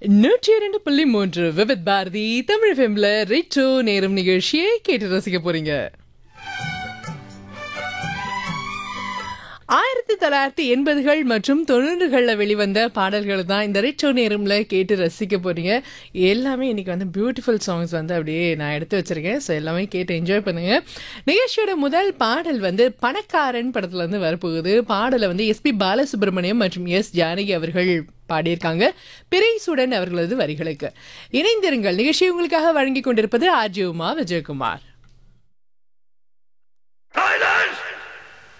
நூற்றி இரண்டு புள்ளி மூன்று விவித் பாரதி தமிழ் ஃபெம்ல ரிச்சோ நேரம் நிகழ்ச்சியை கேட்டு ரசிக்க போறீங்க ஆயிரத்தி தொள்ளாயிரத்தி எண்பதுகள் மற்றும் தொண்ணூறுகளில் வெளிவந்த பாடல்கள் தான் இந்த ரிச்சோ நேரம்ல கேட்டு ரசிக்க போறீங்க எல்லாமே இன்னைக்கு வந்து பியூட்டிஃபுல் சாங்ஸ் வந்து அப்படியே நான் எடுத்து வச்சிருக்கேன் ஸோ எல்லாமே கேட்டு என்ஜாய் பண்ணுங்க நிகழ்ச்சியோட முதல் பாடல் வந்து பணக்காரன் படத்துல இருந்து வரப்போகுது பாடலை வந்து எஸ்பி பாலசுப்ரமணியம் மற்றும் எஸ் ஜானகி அவர்கள் பாடியிருக்காங்க பிரைசுடன் அவர்களது வரிகளுக்கு இணைந்திருங்கள் நிகழ்ச்சி உங்களுக்காக வழங்கி கொண்டிருப்பது ஆர்ஜி உமா விஜயகுமார் I